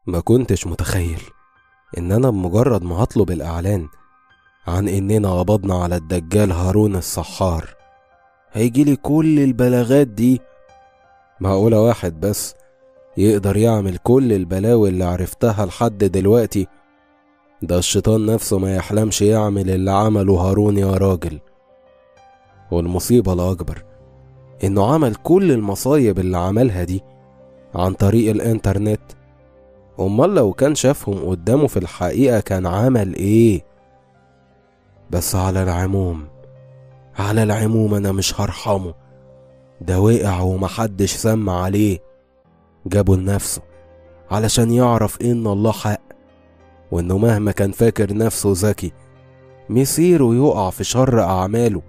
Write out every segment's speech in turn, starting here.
ما كنتش متخيل إن أنا بمجرد ما هطلب الإعلان عن إننا قبضنا على الدجال هارون السحار هيجيلي كل البلاغات دي معقولة واحد بس يقدر يعمل كل البلاوي اللي عرفتها لحد دلوقتي ده الشيطان نفسه ما يحلمش يعمل اللي عمله هارون يا راجل والمصيبة الأكبر إنه عمل كل المصايب اللي عملها دي عن طريق الإنترنت أمال لو كان شافهم قدامه في الحقيقة كان عمل إيه بس على العموم على العموم أنا مش هرحمه ده وقع ومحدش سمع عليه جابه لنفسه علشان يعرف إن الله حق وإنه مهما كان فاكر نفسه ذكي مصيره يقع في شر أعماله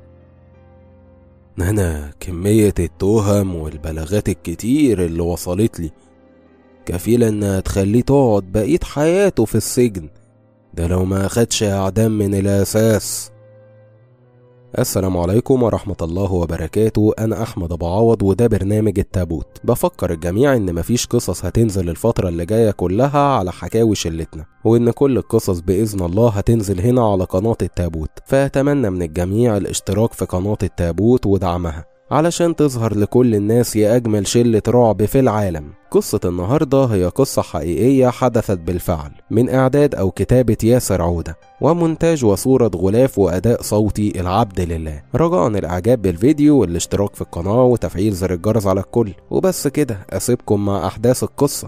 أنا كمية التهم والبلاغات الكتير اللي وصلت لي كفيلة إنها تخليه تقعد بقية حياته في السجن ده لو ما أخدش إعدام من الأساس السلام عليكم ورحمة الله وبركاته أنا أحمد أبو عوض وده برنامج التابوت بفكر الجميع إن مفيش قصص هتنزل الفترة اللي جاية كلها على حكاوي شلتنا وإن كل القصص بإذن الله هتنزل هنا على قناة التابوت فأتمنى من الجميع الاشتراك في قناة التابوت ودعمها علشان تظهر لكل الناس يا أجمل شلة رعب في العالم قصة النهاردة هي قصة حقيقية حدثت بالفعل من إعداد أو كتابة ياسر عودة ومونتاج وصورة غلاف وأداء صوتي العبد لله رجاء الإعجاب بالفيديو والاشتراك في القناة وتفعيل زر الجرس على الكل وبس كده أسيبكم مع أحداث القصة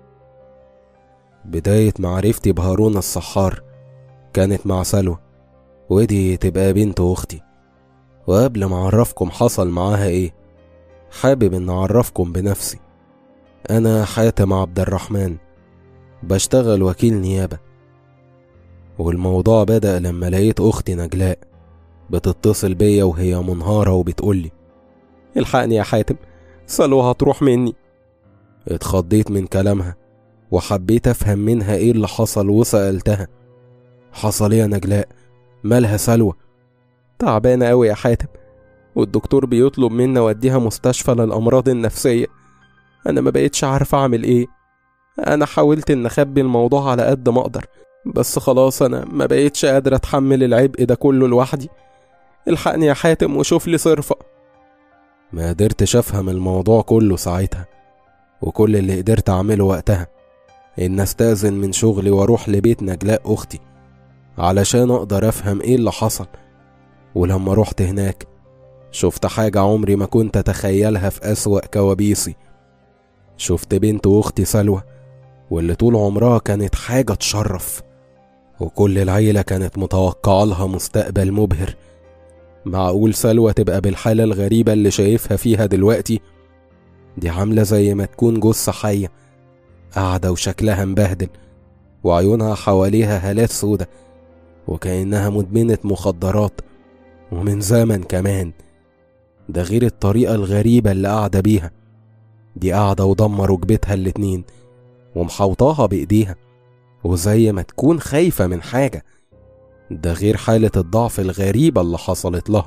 بداية معرفتي بهارون السحار كانت مع سلوى ودي تبقى بنت أختي وقبل ما أعرفكم حصل معاها إيه حابب إن أعرفكم بنفسي أنا حاتم عبد الرحمن بشتغل وكيل نيابة والموضوع بدأ لما لقيت أختي نجلاء بتتصل بيا وهي منهارة وبتقولي الحقني يا حاتم سلوى هتروح مني اتخضيت من كلامها وحبيت أفهم منها إيه اللي حصل وسألتها حصل إيه يا نجلاء مالها سلوى تعبانة أوي يا حاتم والدكتور بيطلب منا وديها مستشفى للأمراض النفسية أنا ما بقيتش عارف أعمل إيه أنا حاولت إن أخبي الموضوع على قد ما أقدر بس خلاص أنا ما بقيتش قادر أتحمل العبء ده كله لوحدي الحقني يا حاتم وشوف لي صرفة ما قدرتش أفهم الموضوع كله ساعتها وكل اللي قدرت أعمله وقتها إن أستأذن من شغلي وأروح لبيت نجلاء أختي علشان أقدر أفهم إيه اللي حصل ولما رحت هناك شفت حاجة عمري ما كنت أتخيلها في أسوأ كوابيسي شفت بنت أختي سلوى واللي طول عمرها كانت حاجة تشرف وكل العيلة كانت متوقعة لها مستقبل مبهر معقول سلوى تبقى بالحالة الغريبة اللي شايفها فيها دلوقتي دي عاملة زي ما تكون جثة حية قاعدة وشكلها مبهدل وعيونها حواليها هالات سودة وكأنها مدمنة مخدرات ومن زمن كمان ده غير الطريقة الغريبة اللي قاعدة بيها دي قاعدة وضمة ركبتها الاتنين ومحوطاها بإيديها وزي ما تكون خايفة من حاجة ده غير حالة الضعف الغريبة اللي حصلت لها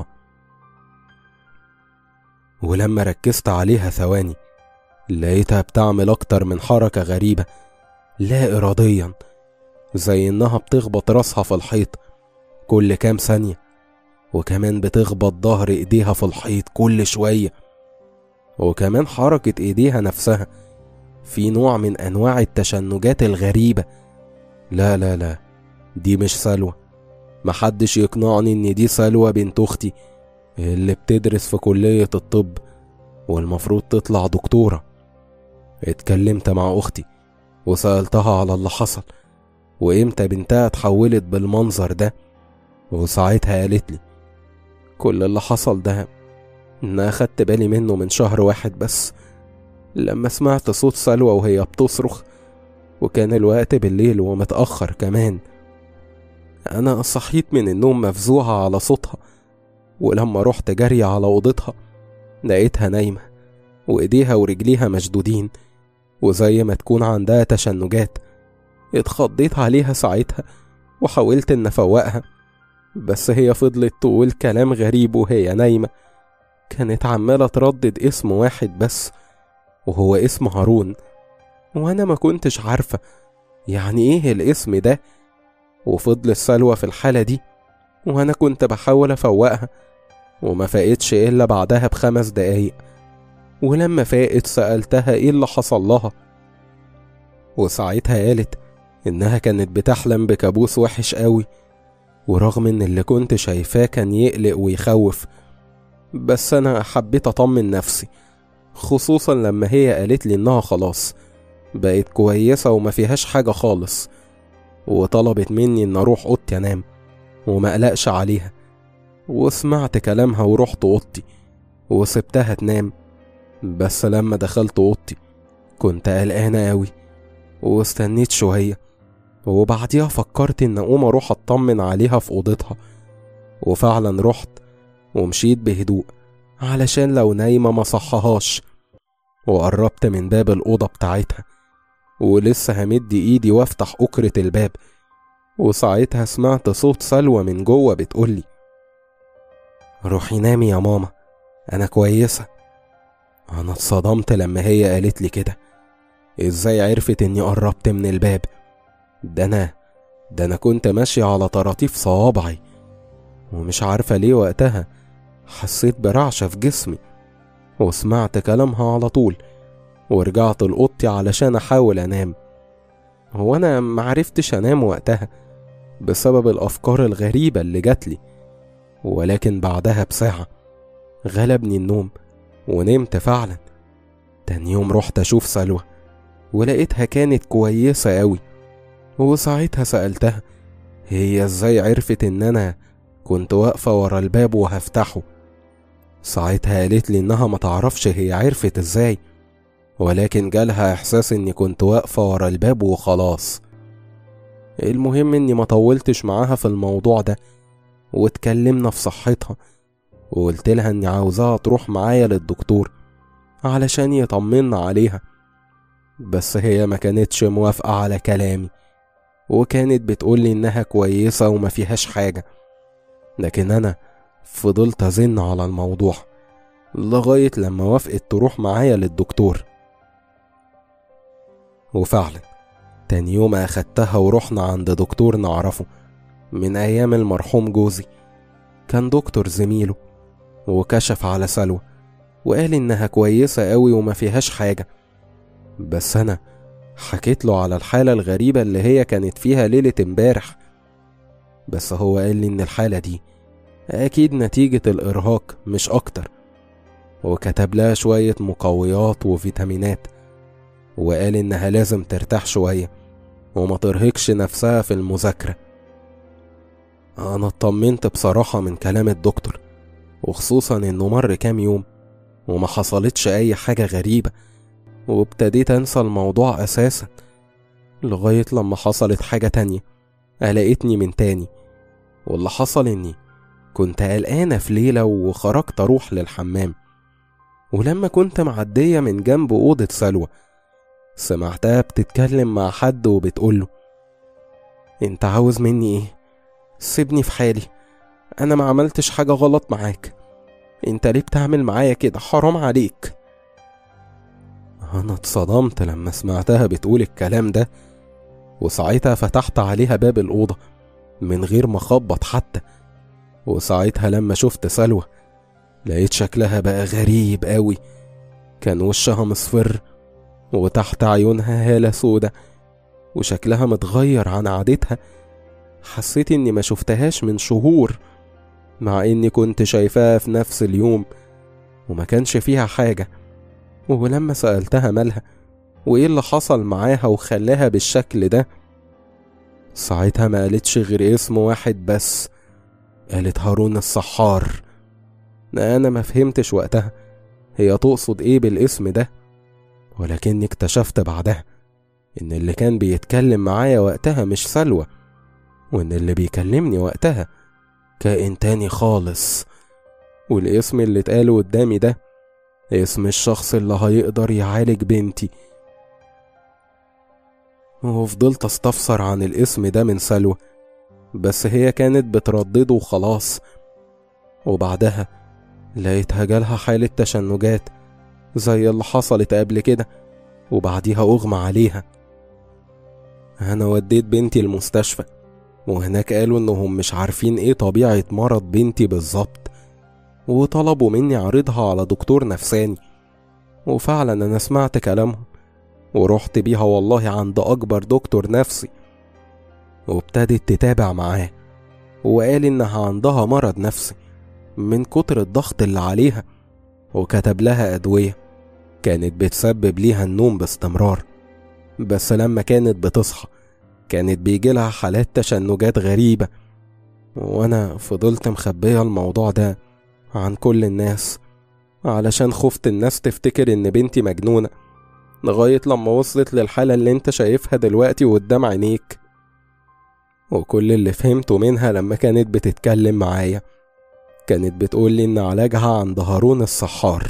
ولما ركزت عليها ثواني لقيتها بتعمل أكتر من حركة غريبة لا إراديا زي إنها بتخبط راسها في الحيط كل كام ثانية وكمان بتخبط ظهر إيديها في الحيط كل شوية وكمان حركة إيديها نفسها في نوع من أنواع التشنجات الغريبة لا لا لا دي مش سلوى محدش يقنعني إن دي سلوى بنت أختي اللي بتدرس في كلية الطب والمفروض تطلع دكتورة اتكلمت مع أختي وسألتها على اللي حصل وإمتى بنتها اتحولت بالمنظر ده وساعتها قالت لي كل اللي حصل ده إن أخدت بالي منه من شهر واحد بس لما سمعت صوت سلوى وهي بتصرخ وكان الوقت بالليل ومتأخر كمان أنا صحيت من النوم مفزوعة على صوتها ولما رحت جري على أوضتها لقيتها نايمة وإيديها ورجليها مشدودين وزي ما تكون عندها تشنجات اتخضيت عليها ساعتها وحاولت إن أفوقها بس هي فضلت تقول كلام غريب وهي نايمة كانت عمالة تردد اسم واحد بس وهو اسم هارون وأنا ما كنتش عارفة يعني ايه الاسم ده وفضلت سلوى في الحالة دي وانا كنت بحاول افوقها وما فاقتش الا بعدها بخمس دقايق ولما فاقت سألتها ايه اللي حصل لها وساعتها قالت انها كانت بتحلم بكابوس وحش قوي ورغم ان اللي كنت شايفاه كان يقلق ويخوف بس انا حبيت اطمن نفسي خصوصا لما هي قالت لي انها خلاص بقت كويسة وما فيهاش حاجة خالص وطلبت مني ان اروح اوضتي انام وما قلقش عليها وسمعت كلامها ورحت اوضتي وسبتها تنام بس لما دخلت اوضتي كنت قلقانة قوي واستنيت شوية وبعديها فكرت ان اقوم اروح اطمن عليها في اوضتها وفعلا رحت ومشيت بهدوء علشان لو نايمة ما صحهاش وقربت من باب الأوضة بتاعتها ولسه همد إيدي وافتح أكرة الباب وساعتها سمعت صوت سلوى من جوه بتقولي روحي نامي يا ماما أنا كويسة أنا اتصدمت لما هي قالت لي كده إزاي عرفت إني قربت من الباب ده أنا ده أنا كنت ماشي على طراطيف صوابعي ومش عارفة ليه وقتها حسيت برعشة في جسمي وسمعت كلامها على طول ورجعت لأوضتي علشان أحاول أنام هو أنا معرفتش أنام وقتها بسبب الأفكار الغريبة اللي جاتلي ولكن بعدها بساعة غلبني النوم ونمت فعلا تاني يوم رحت أشوف سلوى ولقيتها كانت كويسة أوي وساعتها سألتها هي ازاي عرفت ان انا كنت واقفة ورا الباب وهفتحه ساعتها قالت لي انها ما تعرفش هي عرفت ازاي ولكن جالها احساس اني كنت واقفة ورا الباب وخلاص المهم اني ما طولتش معاها في الموضوع ده واتكلمنا في صحتها وقلت لها اني عاوزاها تروح معايا للدكتور علشان يطمنا عليها بس هي ما كانتش موافقة على كلامي وكانت بتقولي انها كويسة وما فيهاش حاجة لكن انا فضلت ازن على الموضوع لغاية لما وافقت تروح معايا للدكتور وفعلا تاني يوم أخدتها ورحنا عند دكتور نعرفه من أيام المرحوم جوزي كان دكتور زميله وكشف على سلوى وقال إنها كويسة أوي وما فيهاش حاجة بس أنا حكيت له على الحالة الغريبة اللي هي كانت فيها ليلة امبارح بس هو قال لي إن الحالة دي أكيد نتيجة الإرهاق مش أكتر وكتب لها شوية مقويات وفيتامينات وقال إنها لازم ترتاح شوية وما ترهقش نفسها في المذاكرة أنا اطمنت بصراحة من كلام الدكتور وخصوصا إنه مر كام يوم وما حصلتش أي حاجة غريبة وابتديت أنسى الموضوع أساسا لغاية لما حصلت حاجة تانية قلقتني من تاني واللي حصل إني كنت قلقانة في ليلة وخرجت أروح للحمام ولما كنت معدية من جنب أوضة سلوى سمعتها بتتكلم مع حد وبتقوله انت عاوز مني ايه سيبني في حالي انا ما عملتش حاجة غلط معاك انت ليه بتعمل معايا كده حرام عليك انا اتصدمت لما سمعتها بتقول الكلام ده وساعتها فتحت عليها باب الأوضة من غير ما اخبط حتى وساعتها لما شفت سلوى لقيت شكلها بقى غريب قوي كان وشها مصفر وتحت عيونها هالة سودة وشكلها متغير عن عادتها حسيت اني ما شفتهاش من شهور مع اني كنت شايفاها في نفس اليوم وما كانش فيها حاجة ولما سألتها مالها وايه اللي حصل معاها وخلاها بالشكل ده ساعتها ما قالتش غير اسم واحد بس قالت هارون السحار انا ما فهمتش وقتها هي تقصد ايه بالاسم ده ولكني اكتشفت بعدها ان اللي كان بيتكلم معايا وقتها مش سلوى وان اللي بيكلمني وقتها كائن تاني خالص والاسم اللي اتقاله قدامي ده اسم الشخص اللي هيقدر يعالج بنتي وفضلت استفسر عن الاسم ده من سلوى بس هي كانت بتردده وخلاص وبعدها لقيتها جالها حالة تشنجات زي اللي حصلت قبل كده وبعديها أغمى عليها أنا وديت بنتي المستشفى وهناك قالوا إنهم مش عارفين إيه طبيعة مرض بنتي بالظبط وطلبوا مني أعرضها على دكتور نفساني وفعلا أنا سمعت كلامهم ورحت بيها والله عند أكبر دكتور نفسي وابتدت تتابع معاه وقال إنها عندها مرض نفسي من كتر الضغط اللي عليها وكتب لها أدوية كانت بتسبب ليها النوم باستمرار بس لما كانت بتصحى كانت بيجيلها حالات تشنجات غريبة وأنا فضلت مخبية الموضوع ده عن كل الناس علشان خفت الناس تفتكر إن بنتي مجنونة لغاية لما وصلت للحالة اللي انت شايفها دلوقتي قدام عينيك وكل اللي فهمته منها لما كانت بتتكلم معايا كانت بتقولي إن علاجها عند هارون السحار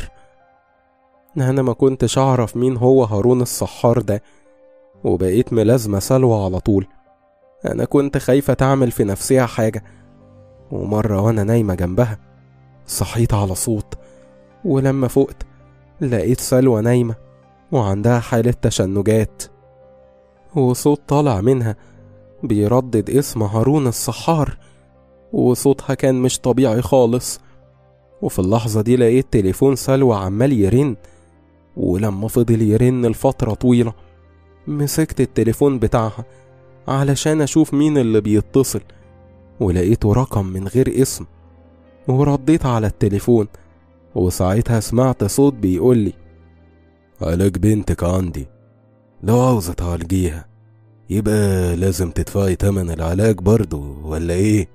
أنا ما كنتش أعرف مين هو هارون السحار ده وبقيت ملازمة سلوى على طول أنا كنت خايفة تعمل في نفسها حاجة ومرة وأنا نايمة جنبها صحيت على صوت ولما فقت لقيت سلوى نايمة وعندها حالة تشنجات وصوت طالع منها بيردد اسم هارون السحار وصوتها كان مش طبيعي خالص وفي اللحظة دي لقيت تليفون سلوى عمال يرن ولما فضل يرن لفترة طويلة مسكت التليفون بتاعها علشان أشوف مين اللي بيتصل ولقيته رقم من غير اسم ورديت على التليفون وساعتها سمعت صوت بيقولي علاج بنتك عندي لو عاوزة تعالجيها يبقى لازم تدفعي تمن العلاج برضو ولا ايه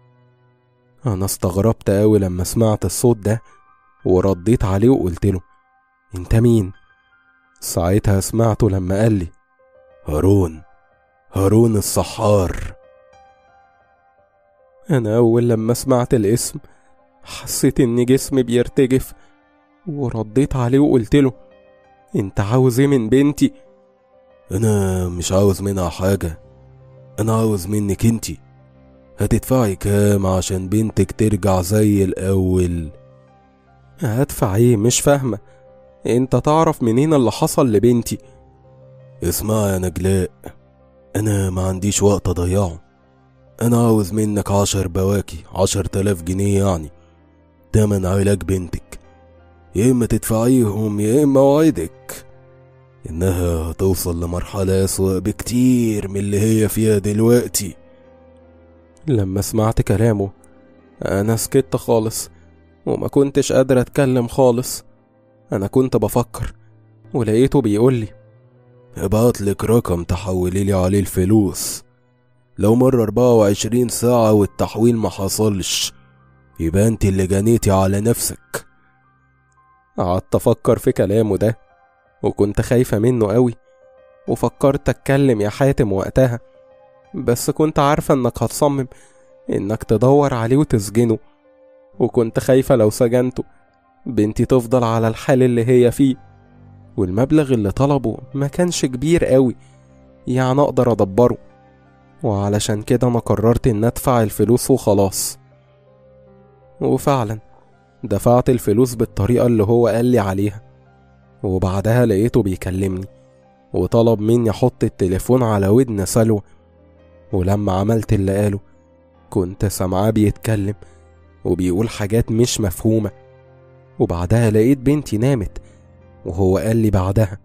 انا استغربت اوي لما سمعت الصوت ده ورديت عليه وقلت له انت مين ساعتها سمعته لما قال لي هارون هارون السحار انا اول لما سمعت الاسم حسيت ان جسمي بيرتجف ورديت عليه وقلت له انت عاوز ايه من بنتي انا مش عاوز منها حاجه انا عاوز منك انتي هتدفعي كام عشان بنتك ترجع زي الاول هدفع ايه مش فاهمه انت تعرف منين اللي حصل لبنتي اسمعي يا نجلاء انا ما عنديش وقت اضيعه انا عاوز منك عشر بواكي عشر تلاف جنيه يعني تمن علاج بنتك يا اما تدفعيهم يا اما اوعدك انها هتوصل لمرحلة اسوأ بكتير من اللي هي فيها دلوقتي لما سمعت كلامه انا سكت خالص وما كنتش قادر اتكلم خالص انا كنت بفكر ولقيته بيقولي ابعتلك رقم تحولي لي عليه الفلوس لو مر 24 ساعة والتحويل ما حصلش يبقى انت اللي جنيتي على نفسك قعدت افكر في كلامه ده وكنت خايفة منه قوي وفكرت اتكلم يا حاتم وقتها بس كنت عارفة انك هتصمم انك تدور عليه وتسجنه وكنت خايفة لو سجنته بنتي تفضل على الحال اللي هي فيه والمبلغ اللي طلبه ما كانش كبير قوي يعني اقدر ادبره وعلشان كده انا قررت ان ادفع الفلوس وخلاص وفعلا دفعت الفلوس بالطريقة اللي هو قال لي عليها وبعدها لقيته بيكلمني وطلب مني احط التليفون على ودن سلوى ولما عملت اللي قاله كنت سامعاه بيتكلم وبيقول حاجات مش مفهومة وبعدها لقيت بنتي نامت وهو قال لي بعدها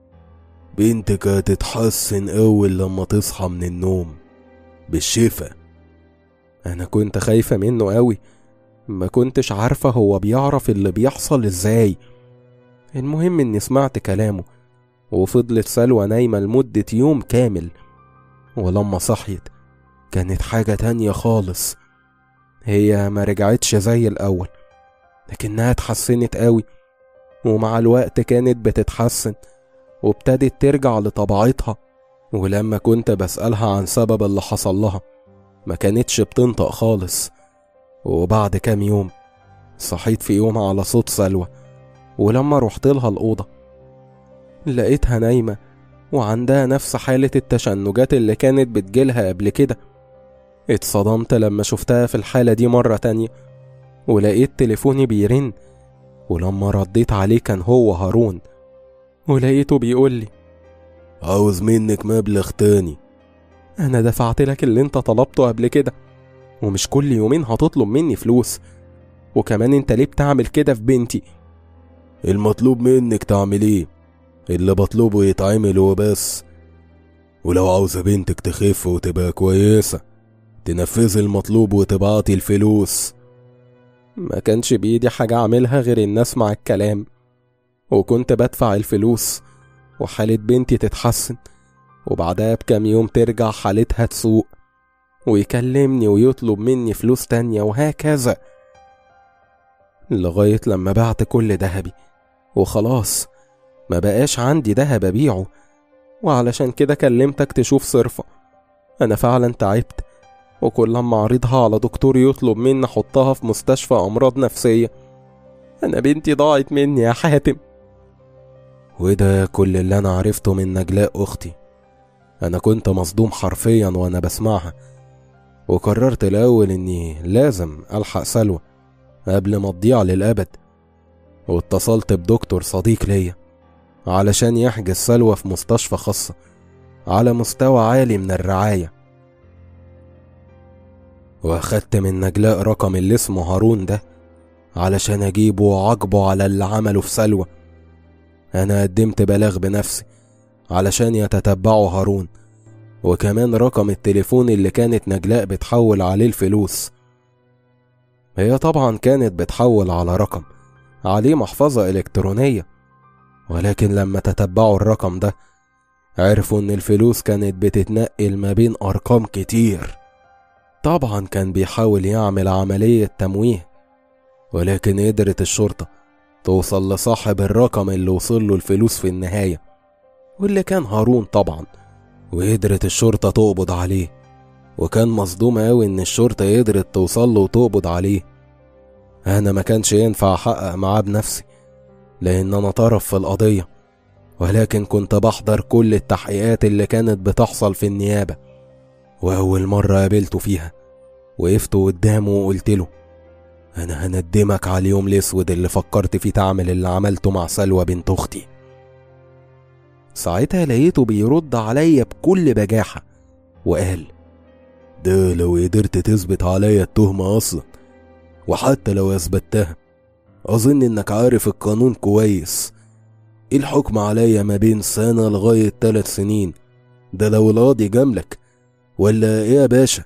بنتك هتتحسن أول لما تصحى من النوم بالشفا أنا كنت خايفة منه قوي ما كنتش عارفة هو بيعرف اللي بيحصل ازاي المهم اني سمعت كلامه وفضلت سلوى نايمة لمدة يوم كامل ولما صحيت كانت حاجة تانية خالص هي ما رجعتش زي الأول لكنها اتحسنت قوي ومع الوقت كانت بتتحسن وابتدت ترجع لطبيعتها ولما كنت بسألها عن سبب اللي حصل لها ما كانتش بتنطق خالص وبعد كام يوم صحيت في يوم على صوت سلوى ولما رحت لها الأوضة لقيتها نايمة وعندها نفس حالة التشنجات اللي كانت بتجيلها قبل كده اتصدمت لما شفتها في الحالة دي مرة تانية ولقيت تليفوني بيرن ولما رديت عليه كان هو هارون ولقيته بيقولي عاوز منك مبلغ تاني أنا دفعت لك اللي أنت طلبته قبل كده ومش كل يومين هتطلب مني فلوس وكمان أنت ليه بتعمل كده في بنتي المطلوب منك تعمل ايه اللي بطلبه يتعمل وبس ولو عاوزة بنتك تخف وتبقى كويسة تنفذي المطلوب وتبعتي الفلوس ما كانش بإيدي حاجة أعملها غير إن أسمع الكلام وكنت بدفع الفلوس وحالة بنتي تتحسن وبعدها بكام يوم ترجع حالتها تسوء ويكلمني ويطلب مني فلوس تانية وهكذا لغاية لما بعت كل دهبي وخلاص ما بقاش عندي دهب أبيعه وعلشان كده كلمتك تشوف صرفة أنا فعلا تعبت وكل لما أعرضها على دكتور يطلب مني أحطها في مستشفى أمراض نفسية أنا بنتي ضاعت مني يا حاتم وده كل اللي أنا عرفته من نجلاء أختي أنا كنت مصدوم حرفيا وأنا بسمعها وقررت الأول إني لازم ألحق سلوى قبل ما تضيع للأبد واتصلت بدكتور صديق ليا علشان يحجز سلوى في مستشفى خاصة على مستوى عالي من الرعاية واخدت من نجلاء رقم اللي اسمه هارون ده علشان اجيبه وعاقبه على اللي عمله في سلوى انا قدمت بلاغ بنفسي علشان يتتبعوا هارون وكمان رقم التليفون اللي كانت نجلاء بتحول عليه الفلوس هي طبعا كانت بتحول على رقم عليه محفظة إلكترونية ولكن لما تتبعوا الرقم ده عرفوا إن الفلوس كانت بتتنقل ما بين أرقام كتير طبعا كان بيحاول يعمل عملية تمويه ولكن قدرت الشرطة توصل لصاحب الرقم اللي وصل له الفلوس في النهاية واللي كان هارون طبعا وقدرت الشرطة تقبض عليه وكان مصدوم أوي إن الشرطة قدرت توصل له وتقبض عليه أنا ما كانش ينفع أحقق معاه بنفسي لأن أنا طرف في القضية ولكن كنت بحضر كل التحقيقات اللي كانت بتحصل في النيابة وأول مرة قابلته فيها وقفت قدامه وقلت له أنا هندمك على اليوم الأسود اللي فكرت فيه تعمل اللي عملته مع سلوى بنت أختي ساعتها لقيته بيرد عليا بكل بجاحة وقال ده لو قدرت تثبت عليا التهمة أصلا وحتى لو أثبتها أظن إنك عارف القانون كويس الحكم عليا ما بين سنة لغاية تلات سنين ده لو القاضي جاملك ولا إيه يا باشا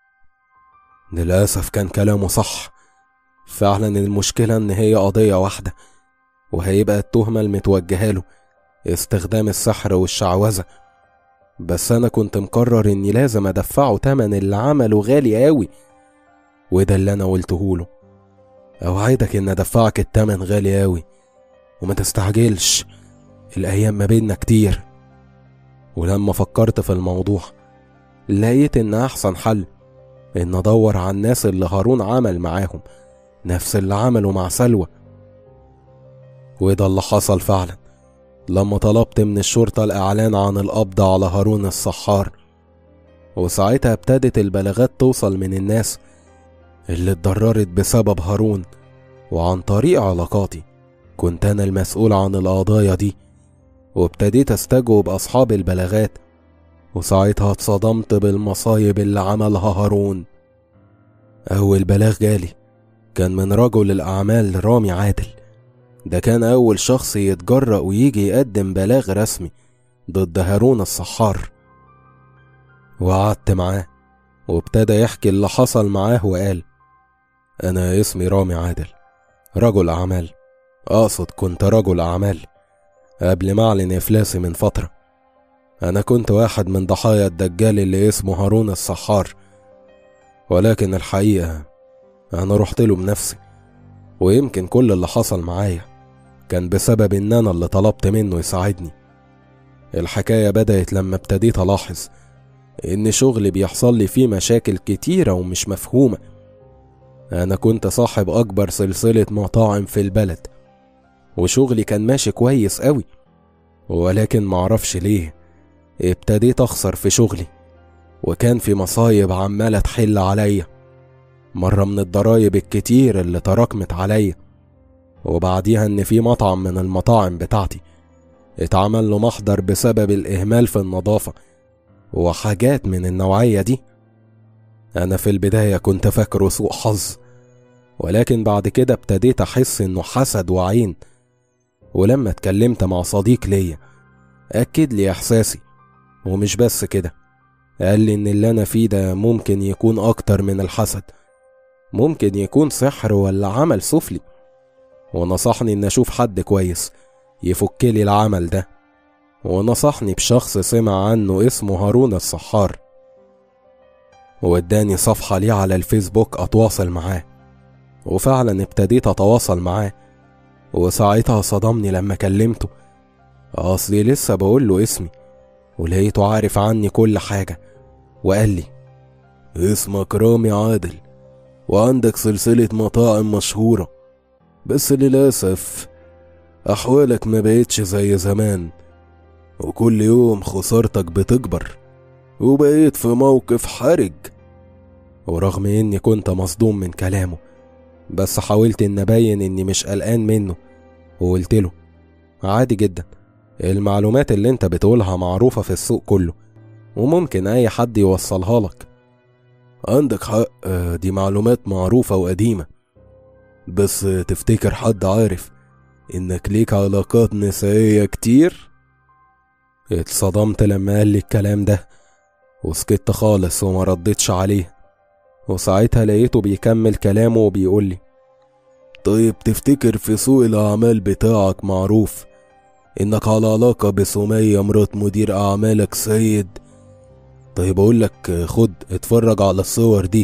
للأسف كان كلامه صح فعلا المشكلة إن هي قضية واحدة وهيبقى التهمة المتوجهة له استخدام السحر والشعوذة بس أنا كنت مقرر إني لازم أدفعه تمن اللي عمله غالي أوي وده اللي أنا قلته له أوعدك إن أدفعك التمن غالي أوي وما تستعجلش الأيام ما بينا كتير ولما فكرت في الموضوع لقيت إن أحسن حل إن أدور على الناس اللي هارون عمل معاهم نفس اللي عمله مع سلوى وده اللي حصل فعلا لما طلبت من الشرطة الإعلان عن القبض على هارون الصحار وساعتها ابتدت البلاغات توصل من الناس اللي اتضررت بسبب هارون وعن طريق علاقاتي كنت أنا المسؤول عن القضايا دي وابتديت استجوب أصحاب البلاغات وساعتها اتصدمت بالمصايب اللي عملها هارون أول بلاغ جالي كان من رجل الأعمال رامي عادل ده كان أول شخص يتجرأ ويجي يقدم بلاغ رسمي ضد هارون الصحار وقعدت معاه وابتدى يحكي اللي حصل معاه وقال أنا اسمي رامي عادل رجل أعمال أقصد كنت رجل أعمال قبل ما أعلن إفلاسي من فترة أنا كنت واحد من ضحايا الدجال اللي اسمه هارون الصحار ولكن الحقيقة أنا رحت له بنفسي ويمكن كل اللي حصل معايا كان بسبب إن أنا اللي طلبت منه يساعدني الحكاية بدأت لما ابتديت ألاحظ إن شغلي بيحصل لي فيه مشاكل كتيرة ومش مفهومة أنا كنت صاحب أكبر سلسلة مطاعم في البلد وشغلي كان ماشي كويس قوي ولكن معرفش ليه ابتديت أخسر في شغلي وكان في مصايب عمالة تحل عليا مرة من الضرايب الكتير اللي تراكمت عليا وبعديها إن في مطعم من المطاعم بتاعتي اتعمل له محضر بسبب الإهمال في النظافة وحاجات من النوعية دي أنا في البداية كنت فاكره سوء حظ ولكن بعد كده ابتديت أحس إنه حسد وعين ولما اتكلمت مع صديق ليا أكد لي إحساسي ومش بس كده قال لي إن اللي أنا فيه ده ممكن يكون أكتر من الحسد ممكن يكون سحر ولا عمل سفلي ونصحني إن أشوف حد كويس يفك لي العمل ده ونصحني بشخص سمع عنه اسمه هارون الصحار واداني صفحة ليه على الفيسبوك أتواصل معاه وفعلا ابتديت أتواصل معاه وساعتها صدمني لما كلمته أصلي لسه بقول له اسمي ولقيته عارف عني كل حاجة وقال لي اسمك رامي عادل وعندك سلسلة مطاعم مشهورة بس للأسف أحوالك ما بقتش زي زمان وكل يوم خسارتك بتكبر وبقيت في موقف حرج ورغم اني كنت مصدوم من كلامه بس حاولت ان ابين اني مش قلقان منه وقلت له عادي جدا المعلومات اللي انت بتقولها معروفة في السوق كله وممكن اي حد يوصلها لك عندك حق دي معلومات معروفة وقديمة بس تفتكر حد عارف انك ليك علاقات نسائية كتير اتصدمت لما قال لي الكلام ده وسكت خالص وما ردتش عليه وساعتها لقيته بيكمل كلامه وبيقول لي طيب تفتكر في سوق الأعمال بتاعك معروف إنك على علاقة بسمية مرات مدير أعمالك سيد طيب أقول لك خد اتفرج على الصور دي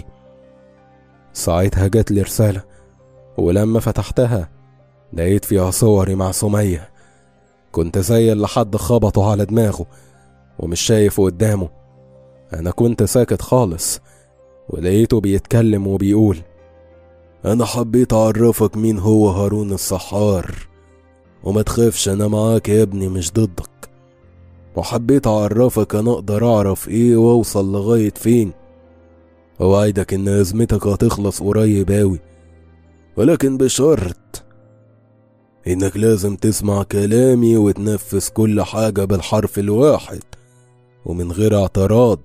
ساعتها جات لي رسالة ولما فتحتها لقيت فيها صوري مع سمية كنت زي اللي حد خبطه على دماغه ومش شايف قدامه أنا كنت ساكت خالص ولقيته بيتكلم وبيقول أنا حبيت أعرفك مين هو هارون الصحار وما تخافش أنا معاك يا ابني مش ضدك وحبيت أعرفك أنا أقدر أعرف إيه وأوصل لغاية فين أوعدك إن أزمتك هتخلص قريب أوي ولكن بشرط إنك لازم تسمع كلامي وتنفذ كل حاجة بالحرف الواحد ومن غير اعتراض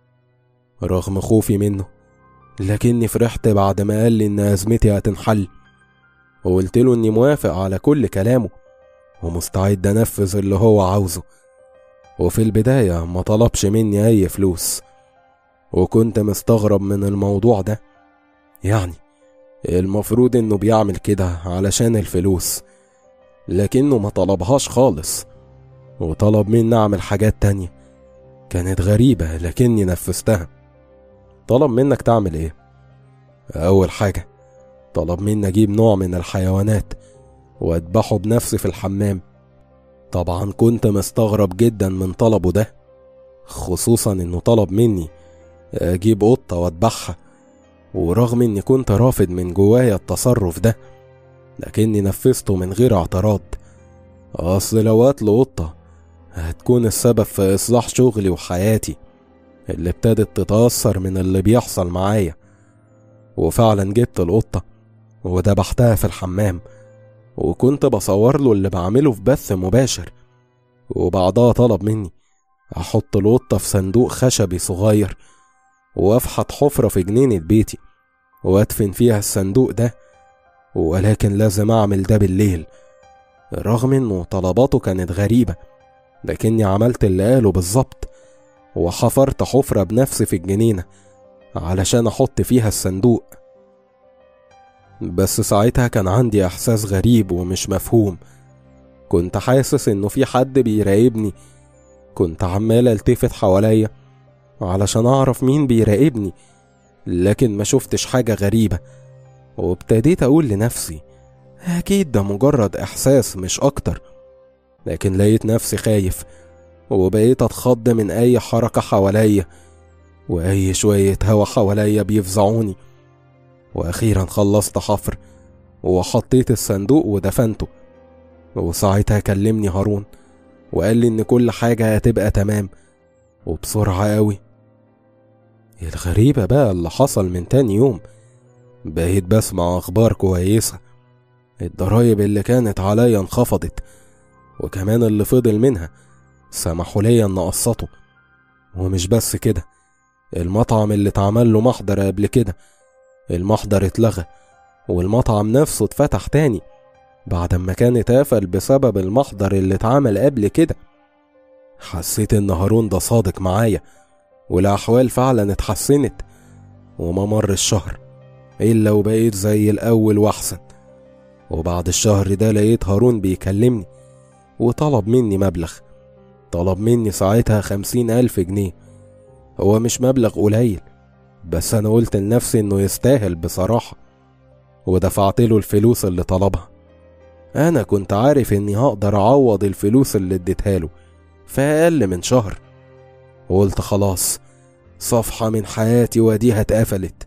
رغم خوفي منه لكني فرحت بعد ما قال لي إن أزمتي هتنحل وقلت له إني موافق على كل كلامه ومستعد أنفذ اللي هو عاوزه وفي البداية ما طلبش مني أي فلوس وكنت مستغرب من الموضوع ده يعني المفروض إنه بيعمل كده علشان الفلوس لكنه ما طلبهاش خالص وطلب مني أعمل حاجات تانية كانت غريبة لكني نفذتها طلب منك تعمل ايه اول حاجة طلب مني اجيب نوع من الحيوانات واذبحه بنفسي في الحمام طبعا كنت مستغرب جدا من طلبه ده خصوصا انه طلب مني اجيب قطة واذبحها ورغم اني كنت رافض من جوايا التصرف ده لكني نفذته من غير اعتراض اصل لو قتل قطة هتكون السبب في اصلاح شغلي وحياتي اللي ابتدت تتأثر من اللي بيحصل معايا وفعلا جبت القطة وذبحتها في الحمام وكنت بصور له اللي بعمله في بث مباشر وبعدها طلب مني أحط القطة في صندوق خشبي صغير وأفحط حفرة في جنينة بيتي وأدفن فيها الصندوق ده ولكن لازم أعمل ده بالليل رغم إنه طلباته كانت غريبة لكني عملت اللي قاله بالظبط وحفرت حفرة بنفسي في الجنينة علشان أحط فيها الصندوق بس ساعتها كان عندي إحساس غريب ومش مفهوم كنت حاسس إنه في حد بيراقبني كنت عمال التفت حواليا علشان أعرف مين بيراقبني لكن ما شفتش حاجة غريبة وابتديت أقول لنفسي أكيد ده مجرد إحساس مش أكتر لكن لقيت نفسي خايف وبقيت أتخض من أي حركة حواليا وأي شوية هوا حواليا بيفزعوني وأخيرا خلصت حفر وحطيت الصندوق ودفنته وساعتها كلمني هارون وقال لي إن كل حاجة هتبقى تمام وبسرعة أوي الغريبة بقى اللي حصل من تاني يوم بقيت بسمع أخبار كويسة الضرايب اللي كانت عليا انخفضت وكمان اللي فضل منها سمحوا ليا ان اقسطه ومش بس كده المطعم اللي اتعمل له محضر قبل كده المحضر اتلغى والمطعم نفسه اتفتح تاني بعد ما كان اتقفل بسبب المحضر اللي اتعمل قبل كده حسيت ان هارون ده صادق معايا والاحوال فعلا اتحسنت وما مر الشهر الا وبقيت زي الاول واحسن وبعد الشهر ده لقيت هارون بيكلمني وطلب مني مبلغ طلب مني ساعتها خمسين ألف جنيه هو مش مبلغ قليل بس أنا قلت لنفسي إنه يستاهل بصراحة ودفعت له الفلوس اللي طلبها أنا كنت عارف إني هقدر أعوض الفلوس اللي اديتها له في أقل من شهر وقلت خلاص صفحة من حياتي وديها اتقفلت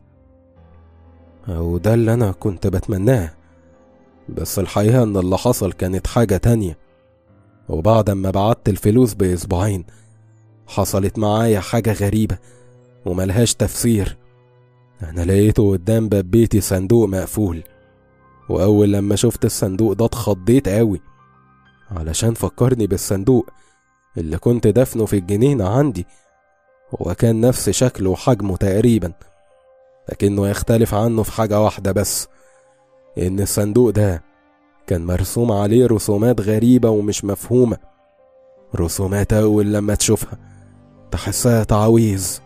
وده اللي أنا كنت بتمناه بس الحقيقة إن اللي حصل كانت حاجة تانية وبعد ما بعت الفلوس بأسبوعين حصلت معايا حاجة غريبة وملهاش تفسير أنا لقيته قدام باب بيتي صندوق مقفول وأول لما شفت الصندوق ده اتخضيت قوي علشان فكرني بالصندوق اللي كنت دفنه في الجنينة عندي هو كان نفس شكله وحجمه تقريبا لكنه يختلف عنه في حاجة واحدة بس إن الصندوق ده كان مرسوم عليه رسومات غريبة ومش مفهومة رسومات أول لما تشوفها تحسها تعويذ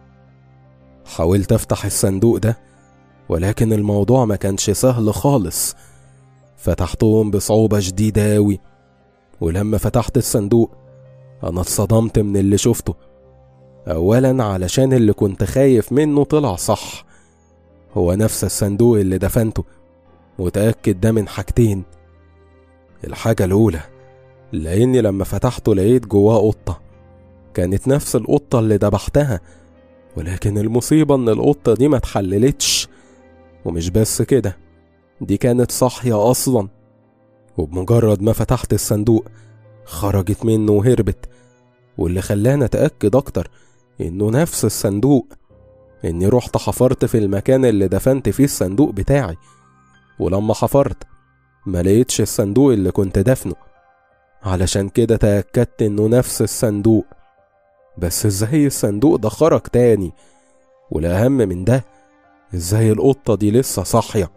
حاولت أفتح الصندوق ده ولكن الموضوع ما كانش سهل خالص فتحتهم بصعوبة شديدة أوي ولما فتحت الصندوق أنا اتصدمت من اللي شفته أولا علشان اللي كنت خايف منه طلع صح هو نفس الصندوق اللي دفنته وتأكد ده من حاجتين الحاجة الأولى لأني لما فتحته لقيت جواه قطة كانت نفس القطة اللي دبحتها ولكن المصيبة إن القطة دي ما اتحللتش ومش بس كده دي كانت صاحية أصلا وبمجرد ما فتحت الصندوق خرجت منه وهربت واللي خلاني أتأكد أكتر إنه نفس الصندوق إني رحت حفرت في المكان اللي دفنت فيه الصندوق بتاعي ولما حفرت ما لقيتش الصندوق اللي كنت دفنه علشان كده تأكدت إنه نفس الصندوق بس ازاي الصندوق ده خرج تاني والأهم من ده ازاي القطة دي لسه صاحية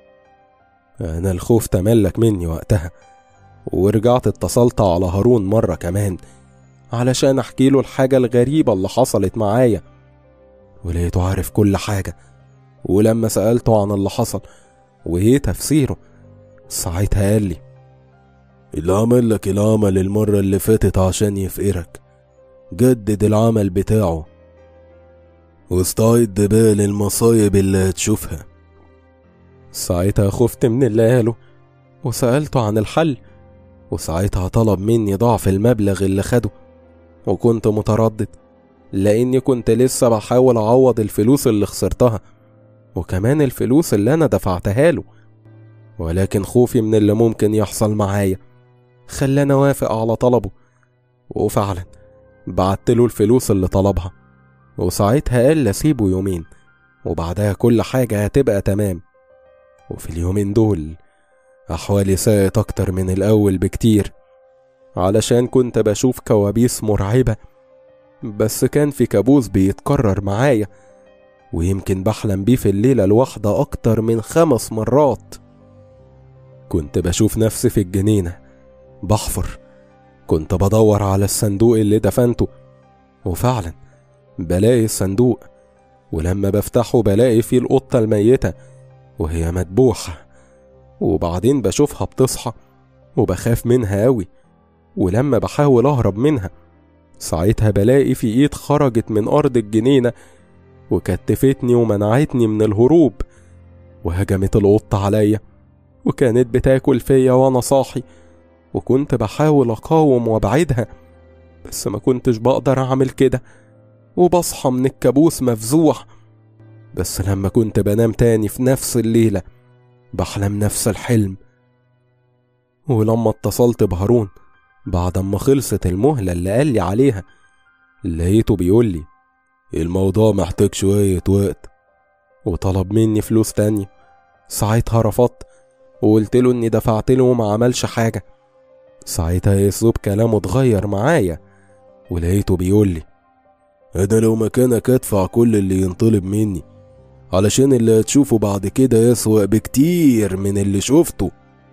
أنا الخوف تملك مني وقتها ورجعت اتصلت على هارون مرة كمان علشان أحكي له الحاجة الغريبة اللي حصلت معايا ولقيته عارف كل حاجة ولما سألته عن اللي حصل وإيه تفسيره ساعتها قال لي اللي عمل لك العمل المرة اللي فاتت عشان يفقرك جدد العمل بتاعه واستعد بقى للمصايب اللي هتشوفها ساعتها خفت من اللي قاله وسألته عن الحل وساعتها طلب مني ضعف المبلغ اللي خده وكنت متردد لأني كنت لسه بحاول أعوض الفلوس اللي خسرتها وكمان الفلوس اللي أنا دفعتها له ولكن خوفي من اللي ممكن يحصل معايا خلاني أوافق على طلبه وفعلا بعت له الفلوس اللي طلبها وساعتها قال أسيبه يومين وبعدها كل حاجة هتبقى تمام وفي اليومين دول أحوالي ساءت أكتر من الأول بكتير علشان كنت بشوف كوابيس مرعبة بس كان في كابوس بيتكرر معايا ويمكن بحلم بيه في الليلة الواحدة أكتر من خمس مرات كنت بشوف نفسي في الجنينة بحفر كنت بدور على الصندوق اللي دفنته وفعلا بلاقي الصندوق ولما بفتحه بلاقي فيه القطة الميتة وهي مدبوحة وبعدين بشوفها بتصحى وبخاف منها أوي ولما بحاول أهرب منها ساعتها بلاقي في إيد خرجت من أرض الجنينة وكتفتني ومنعتني من الهروب وهجمت القطة عليا وكانت بتاكل فيا وأنا صاحي وكنت بحاول أقاوم وأبعدها بس ما كنتش بقدر أعمل كده وبصحى من الكابوس مفزوع بس لما كنت بنام تاني في نفس الليلة بحلم نفس الحلم ولما اتصلت بهارون بعد ما خلصت المهلة اللي قال لي عليها لقيته بيقول لي الموضوع محتاج شوية وقت وطلب مني فلوس تانية ساعتها رفضت وقلت له اني دفعت له وما عملش حاجة ساعتها اسلوب كلامه اتغير معايا ولقيته بيقول لي أنا لو مكانك أدفع كل اللي ينطلب مني علشان اللي هتشوفه بعد كده يسوأ بكتير من اللي شفته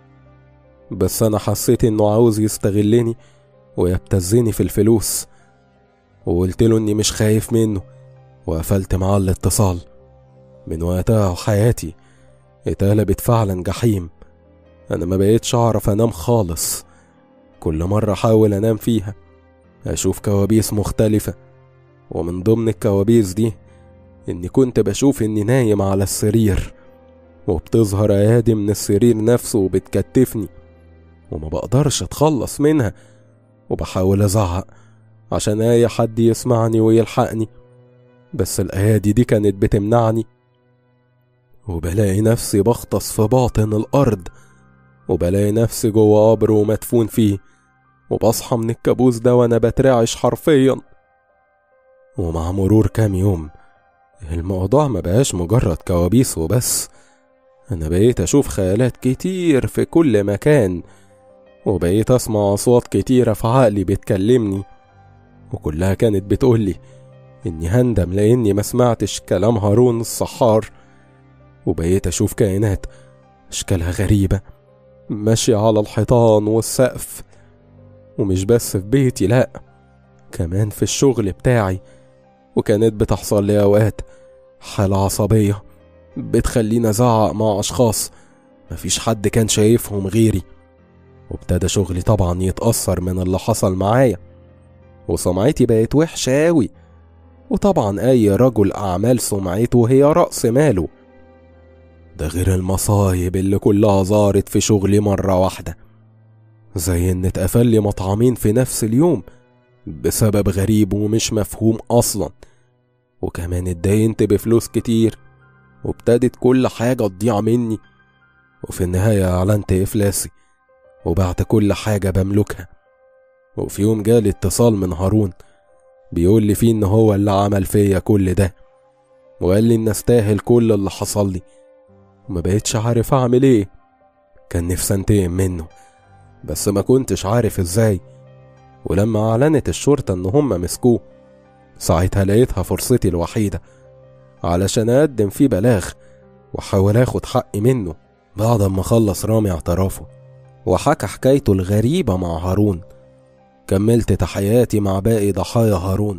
بس أنا حسيت إنه عاوز يستغلني ويبتزني في الفلوس وقلت له إني مش خايف منه وقفلت معاه الاتصال من وقتها حياتي اتقلبت فعلا جحيم أنا ما بقيتش أعرف أنام خالص كل مرة أحاول أنام فيها أشوف كوابيس مختلفة ومن ضمن الكوابيس دي إني كنت بشوف إني نايم على السرير وبتظهر أيادي من السرير نفسه وبتكتفني وما بقدرش أتخلص منها وبحاول أزعق عشان أي حد يسمعني ويلحقني بس الأيادي دي كانت بتمنعني وبلاقي نفسي بغطس في باطن الأرض وبلاقي نفسي جوه قبر ومدفون فيه وبصحى من الكابوس ده وأنا بترعش حرفيا ومع مرور كام يوم الموضوع ما بقاش مجرد كوابيس وبس أنا بقيت أشوف خيالات كتير في كل مكان وبقيت أسمع أصوات كتيرة في عقلي بتكلمني وكلها كانت بتقولي إني هندم لأني ما سمعتش كلام هارون الصحار وبقيت أشوف كائنات أشكالها غريبة ماشية على الحيطان والسقف ومش بس في بيتي لأ كمان في الشغل بتاعي وكانت بتحصل لي أوقات حالة عصبية بتخليني أزعق مع أشخاص مفيش حد كان شايفهم غيري وابتدى شغلي طبعا يتأثر من اللي حصل معايا وسمعتي بقت وحشة أوي وطبعا أي رجل أعمال سمعته هي رأس ماله ده غير المصايب اللي كلها ظهرت في شغلي مرة واحدة زي إن اتقفل لي مطعمين في نفس اليوم بسبب غريب ومش مفهوم أصلا وكمان اتدينت بفلوس كتير وابتدت كل حاجة تضيع مني وفي النهاية أعلنت إفلاسي وبعت كل حاجة بملكها وفي يوم جالي اتصال من هارون بيقول لي فيه إن هو اللي عمل فيا كل ده وقال لي إن أستاهل كل اللي حصل لي وما بقتش عارف أعمل إيه كان نفسي أنتقم منه بس ما كنتش عارف إزاي ولما أعلنت الشرطة إن هم مسكوه ساعتها لقيتها فرصتي الوحيدة علشان أقدم فيه بلاغ وأحاول آخد حقي منه بعد ما خلص رامي اعترافه وحكى حكايته الغريبة مع هارون كملت تحياتي مع باقي ضحايا هارون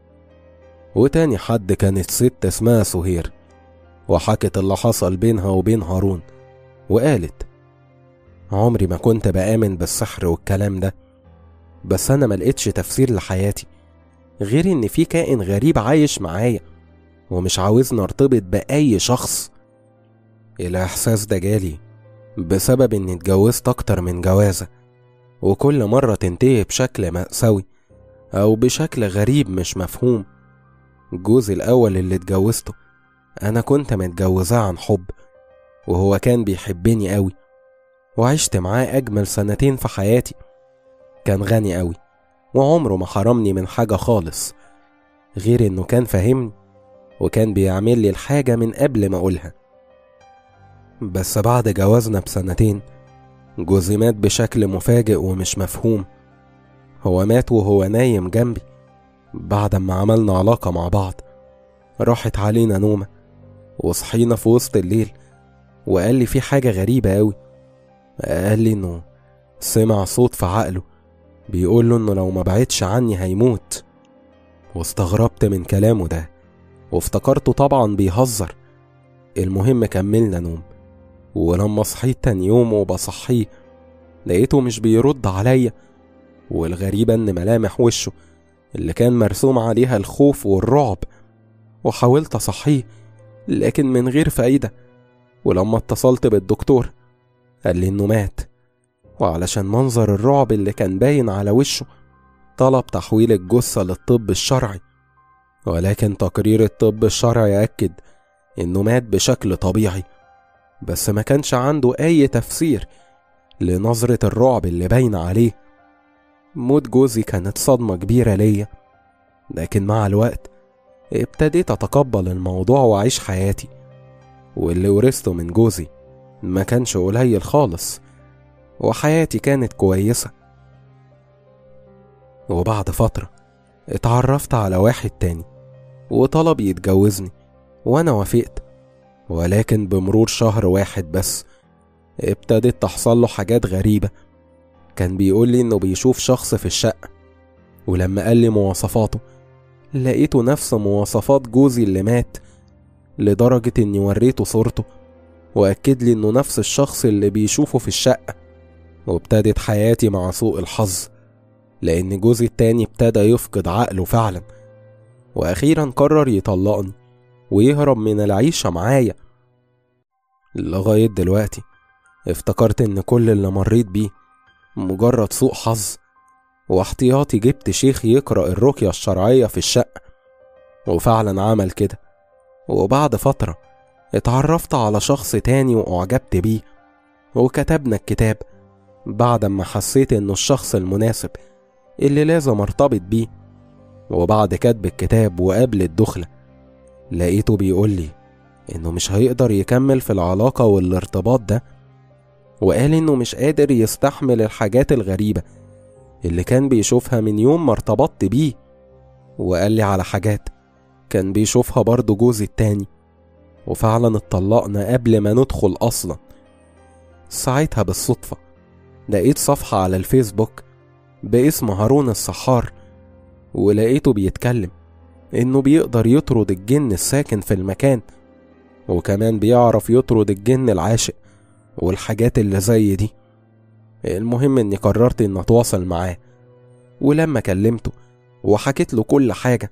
وتاني حد كانت ست اسمها سهير وحكت اللي حصل بينها وبين هارون وقالت عمري ما كنت بآمن بالسحر والكلام ده بس أنا ملقتش تفسير لحياتي غير إن في كائن غريب عايش معايا ومش عاوزني ارتبط بأي شخص الإحساس ده جالي بسبب إني اتجوزت أكتر من جوازة وكل مرة تنتهي بشكل مأساوي أو بشكل غريب مش مفهوم جوزي الأول اللي اتجوزته أنا كنت متجوزاه عن حب وهو كان بيحبني أوي وعشت معاه أجمل سنتين في حياتي كان غني أوي وعمره ما حرمني من حاجة خالص غير إنه كان فاهمني وكان بيعمل لي الحاجة من قبل ما أقولها بس بعد جوازنا بسنتين جوزي مات بشكل مفاجئ ومش مفهوم هو مات وهو نايم جنبي بعد ما عملنا علاقة مع بعض راحت علينا نومة وصحينا في وسط الليل وقال لي في حاجة غريبة أوي قال لي إنه سمع صوت في عقله بيقول له إنه لو ما بعدش عني هيموت واستغربت من كلامه ده وافتكرته طبعا بيهزر المهم كملنا نوم ولما صحيت تاني يوم وبصحيه لقيته مش بيرد عليا والغريبة إن ملامح وشه اللي كان مرسوم عليها الخوف والرعب وحاولت أصحيه لكن من غير فايدة ولما اتصلت بالدكتور قال لي إنه مات وعلشان منظر الرعب اللي كان باين على وشه طلب تحويل الجثة للطب الشرعي ولكن تقرير الطب الشرعي أكد إنه مات بشكل طبيعي بس ما كانش عنده أي تفسير لنظرة الرعب اللي باين عليه موت جوزي كانت صدمة كبيرة ليا لكن مع الوقت ابتديت أتقبل الموضوع وأعيش حياتي واللي ورثته من جوزي ما كانش قليل خالص وحياتي كانت كويسة وبعد فترة اتعرفت على واحد تاني وطلب يتجوزني وانا وافقت ولكن بمرور شهر واحد بس ابتدت تحصل له حاجات غريبة كان بيقول لي انه بيشوف شخص في الشقة ولما قال لي مواصفاته لقيته نفس مواصفات جوزي اللي مات لدرجة اني وريته صورته وأكد لي انه نفس الشخص اللي بيشوفه في الشقة وابتدت حياتي مع سوء الحظ لأن جوزي التاني ابتدى يفقد عقله فعلا وأخيرا قرر يطلقني ويهرب من العيشة معايا لغاية دلوقتي افتكرت ان كل اللي مريت بيه مجرد سوء حظ واحتياطي جبت شيخ يقرأ الرقية الشرعية في الشقة وفعلا عمل كده وبعد فترة اتعرفت على شخص تاني وأعجبت بيه وكتبنا الكتاب بعد ما حسيت انه الشخص المناسب اللي لازم ارتبط بيه وبعد كتب الكتاب وقبل الدخلة لقيته بيقول لي انه مش هيقدر يكمل في العلاقة والارتباط ده وقال انه مش قادر يستحمل الحاجات الغريبة اللي كان بيشوفها من يوم ما ارتبطت بيه وقال لي على حاجات كان بيشوفها برضه جوزي التاني وفعلا اتطلقنا قبل ما ندخل اصلا ساعتها بالصدفة لقيت صفحة على الفيسبوك باسم هارون السحار ولقيته بيتكلم انه بيقدر يطرد الجن الساكن في المكان وكمان بيعرف يطرد الجن العاشق والحاجات اللي زي دي المهم اني قررت ان اتواصل معاه ولما كلمته وحكيت له كل حاجة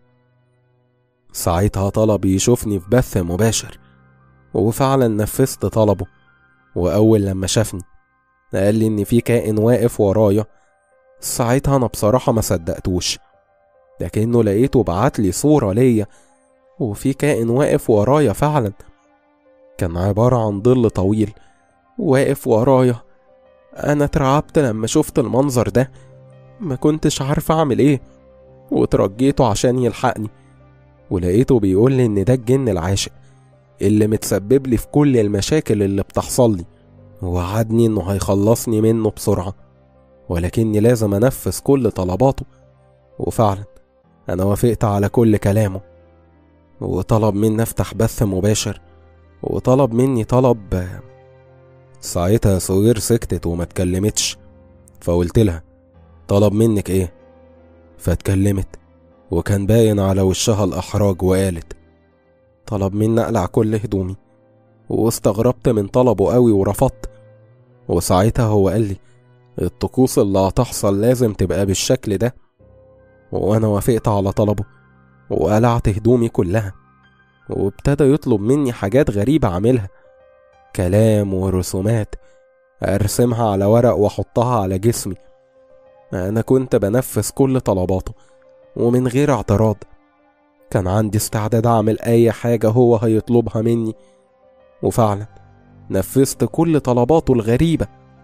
ساعتها طلب يشوفني في بث مباشر وفعلا نفذت طلبه وأول لما شافني قال لي إن في كائن واقف ورايا ساعتها أنا بصراحة ما صدقتوش لكنه لقيته بعتلي صورة ليا وفي كائن واقف ورايا فعلا كان عبارة عن ظل طويل واقف ورايا أنا اترعبت لما شفت المنظر ده ما كنتش عارف أعمل إيه وترجيته عشان يلحقني ولقيته بيقول لي إن ده الجن العاشق اللي متسبب لي في كل المشاكل اللي بتحصل لي ووعدني إنه هيخلصني منه بسرعة ولكني لازم أنفذ كل طلباته وفعلا أنا وافقت على كل كلامه وطلب مني أفتح بث مباشر وطلب مني طلب ساعتها سوير سكتت وما اتكلمتش فقلت لها طلب منك ايه فاتكلمت وكان باين على وشها الإحراج وقالت طلب مني أقلع كل هدومي واستغربت من طلبه قوي ورفضت وساعتها هو قال لي الطقوس اللي هتحصل لازم تبقى بالشكل ده وأنا وافقت على طلبه وقلعت هدومي كلها وابتدى يطلب مني حاجات غريبة أعملها كلام ورسومات أرسمها على ورق وأحطها على جسمي أنا كنت بنفذ كل طلباته ومن غير اعتراض كان عندي استعداد أعمل أي حاجة هو هيطلبها مني وفعلا نفذت كل طلباته الغريبة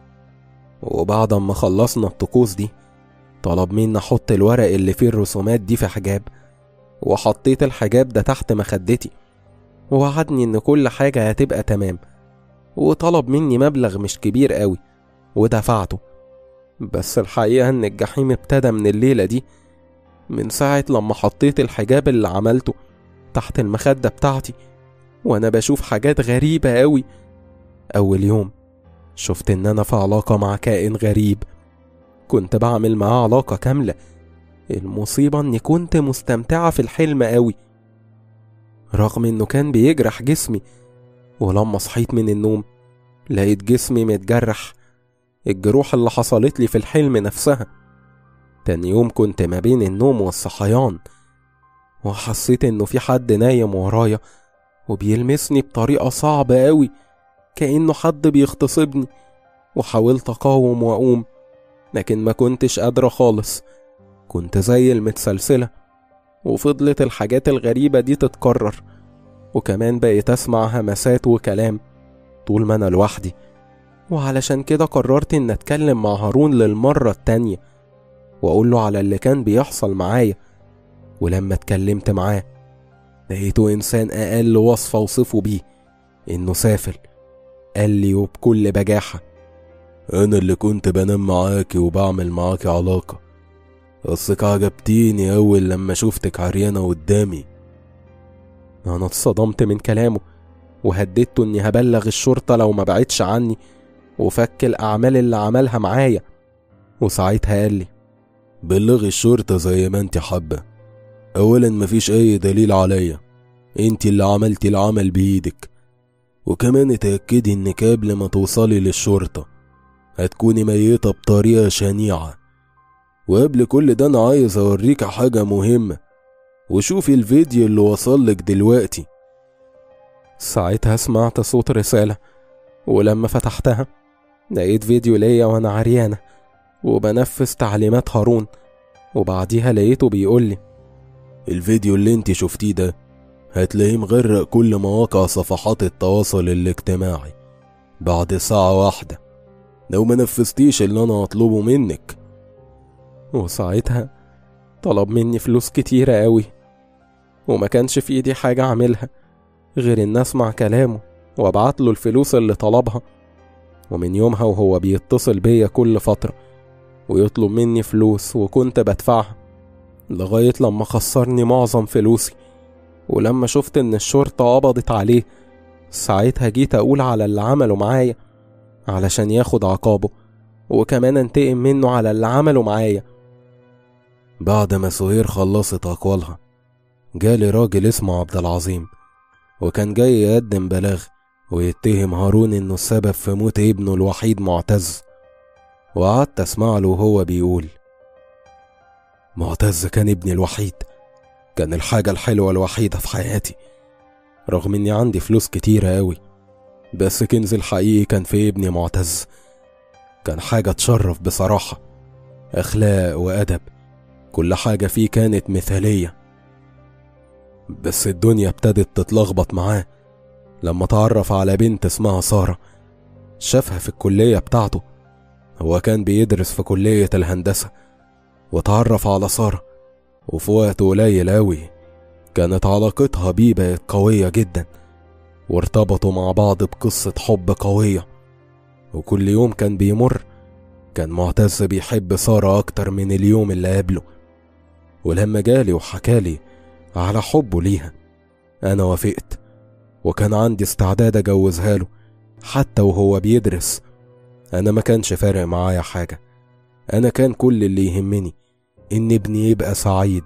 وبعد ما خلصنا الطقوس دي طلب مني أحط الورق اللي فيه الرسومات دي في حجاب وحطيت الحجاب ده تحت مخدتي ووعدني إن كل حاجة هتبقى تمام وطلب مني مبلغ مش كبير قوي ودفعته بس الحقيقة إن الجحيم ابتدى من الليلة دي من ساعة لما حطيت الحجاب اللي عملته تحت المخدة بتاعتي وأنا بشوف حاجات غريبة قوي أول يوم شفت إن أنا في علاقة مع كائن غريب كنت بعمل معاه علاقة كاملة المصيبة إني كنت مستمتعة في الحلم قوي رغم إنه كان بيجرح جسمي ولما صحيت من النوم لقيت جسمي متجرح الجروح اللي حصلت لي في الحلم نفسها تاني يوم كنت ما بين النوم والصحيان وحسيت انه في حد نايم ورايا وبيلمسني بطريقة صعبة قوي كأنه حد بيغتصبني وحاولت أقاوم وأقوم لكن ما كنتش قادرة خالص كنت زي المتسلسلة وفضلت الحاجات الغريبة دي تتكرر وكمان بقيت أسمع همسات وكلام طول ما أنا لوحدي وعلشان كده قررت إن أتكلم مع هارون للمرة التانية وأقول له على اللي كان بيحصل معايا ولما اتكلمت معاه لقيته إنسان أقل وصف أوصفه بيه إنه سافل قال لي وبكل بجاحة أنا اللي كنت بنام معاكي وبعمل معاكي علاقة أصلك عجبتيني أول لما شفتك عريانة قدامي أنا اتصدمت من كلامه وهددته إني هبلغ الشرطة لو ما بعدش عني وفك الأعمال اللي عملها معايا وساعتها قال لي بلغي الشرطة زي ما انت حابة أولا مفيش أي دليل عليا انت اللي عملتي العمل بإيدك وكمان اتأكدي انك قبل ما توصلي للشرطة هتكوني ميتة بطريقة شنيعة وقبل كل ده أنا عايز أوريك حاجة مهمة وشوفي الفيديو اللي وصلك دلوقتي ساعتها سمعت صوت رسالة ولما فتحتها لقيت فيديو ليا وأنا عريانة وبنفذ تعليمات هارون وبعديها لقيته بيقول لي الفيديو اللي انت شفتيه ده هتلاقيه مغرق كل مواقع صفحات التواصل الاجتماعي بعد ساعة واحدة لو ما نفذتيش اللي انا اطلبه منك وساعتها طلب مني فلوس كتيرة قوي وما كانش في ايدي حاجة اعملها غير ان اسمع كلامه وابعت له الفلوس اللي طلبها ومن يومها وهو بيتصل بيا كل فترة ويطلب مني فلوس وكنت بدفعها لغاية لما خسرني معظم فلوسي ولما شفت ان الشرطة قبضت عليه ساعتها جيت اقول على اللي عمله معايا علشان ياخد عقابه وكمان انتقم منه على اللي عمله معايا بعد ما سهير خلصت أقوالها جالي راجل اسمه عبد العظيم وكان جاي يقدم بلاغ ويتهم هارون إنه السبب في موت ابنه الوحيد معتز وقعدت أسمع له وهو بيقول معتز كان ابني الوحيد كان الحاجة الحلوة الوحيدة في حياتي رغم إني عندي فلوس كتيرة أوي بس كنز الحقيقي كان في ابني معتز كان حاجة تشرف بصراحة أخلاق وأدب كل حاجة فيه كانت مثالية بس الدنيا ابتدت تتلخبط معاه لما تعرف على بنت اسمها سارة شافها في الكلية بتاعته هو كان بيدرس في كلية الهندسة وتعرف على سارة وفي وقت قليل أوي كانت علاقتها بيه بقت قوية جدا وارتبطوا مع بعض بقصة حب قوية وكل يوم كان بيمر كان معتز بيحب سارة أكتر من اليوم اللي قبله ولما جالي وحكالي على حبه ليها أنا وافقت وكان عندي استعداد أجوزها له حتى وهو بيدرس أنا ما كانش فارق معايا حاجة أنا كان كل اللي يهمني إن ابني يبقى سعيد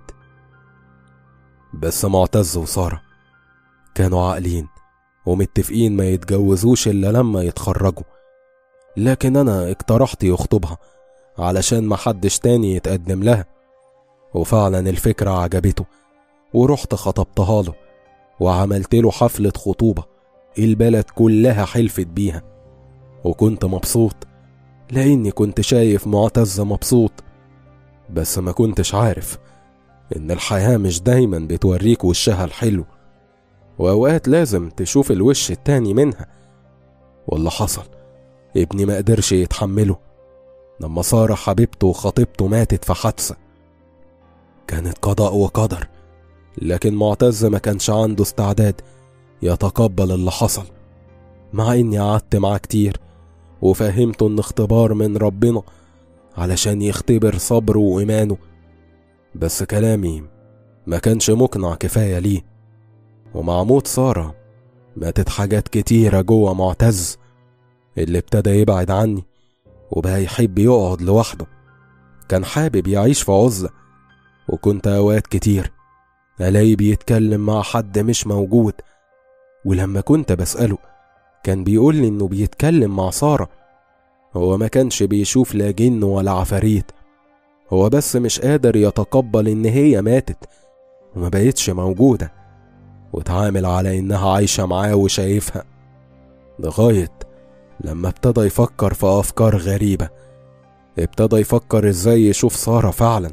بس معتز وسارة كانوا عاقلين ومتفقين ما يتجوزوش إلا لما يتخرجوا لكن أنا اقترحت يخطبها علشان محدش تاني يتقدم لها وفعلا الفكرة عجبته ورحت خطبتها له وعملت له حفلة خطوبة البلد كلها حلفت بيها وكنت مبسوط لأني كنت شايف معتز مبسوط بس ما كنتش عارف إن الحياة مش دايما بتوريك وشها الحلو وأوقات لازم تشوف الوش التاني منها واللي حصل ابني ما قدرش يتحمله لما سارة حبيبته وخطيبته ماتت في حادثة كانت قضاء وقدر لكن معتز ما كانش عنده استعداد يتقبل اللي حصل مع اني قعدت معاه كتير وفهمته ان اختبار من ربنا علشان يختبر صبره وإيمانه بس كلامي ما كانش مقنع كفاية ليه ومع موت سارة ماتت حاجات كتيرة جوه معتز اللي ابتدى يبعد عني وبقى يحب يقعد لوحده كان حابب يعيش في عزلة وكنت أوقات كتير ألاقيه بيتكلم مع حد مش موجود ولما كنت بسأله كان بيقول لي إنه بيتكلم مع سارة هو ما كانش بيشوف لا جن ولا عفاريت هو بس مش قادر يتقبل إن هي ماتت وما بقتش موجودة وتعامل على إنها عايشة معاه وشايفها لغاية لما ابتدى يفكر في أفكار غريبة ابتدى يفكر إزاي يشوف سارة فعلا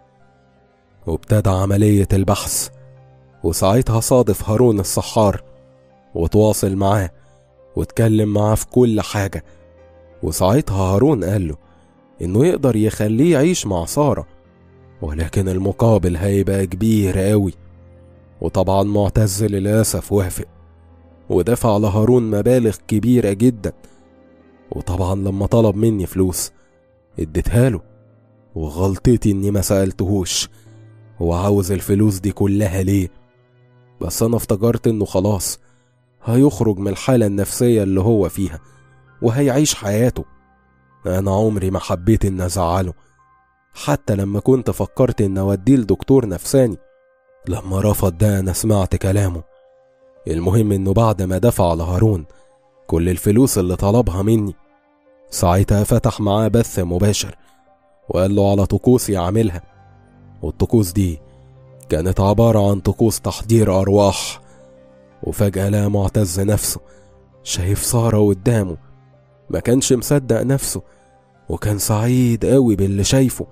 وابتدى عملية البحث وساعتها صادف هارون الصحار وتواصل معاه واتكلم معاه في كل حاجة وساعتها هارون قال له إنه يقدر يخليه يعيش مع سارة ولكن المقابل هيبقى كبير قوي وطبعا معتز للأسف وافق ودفع لهارون مبالغ كبيرة جدا وطبعا لما طلب مني فلوس اديتها له وغلطتي اني ما سألتهوش هو عاوز الفلوس دي كلها ليه بس انا افتكرت انه خلاص هيخرج من الحالة النفسية اللي هو فيها وهيعيش حياته انا عمري ما حبيت ان ازعله حتى لما كنت فكرت ان اوديه لدكتور نفساني لما رفض ده انا سمعت كلامه المهم انه بعد ما دفع لهارون كل الفلوس اللي طلبها مني ساعتها فتح معاه بث مباشر وقال له على طقوس يعملها والطقوس دي كانت عبارة عن طقوس تحضير أرواح وفجأة لقى معتز نفسه شايف سارة قدامه ما كانش مصدق نفسه وكان سعيد قوي باللي شايفه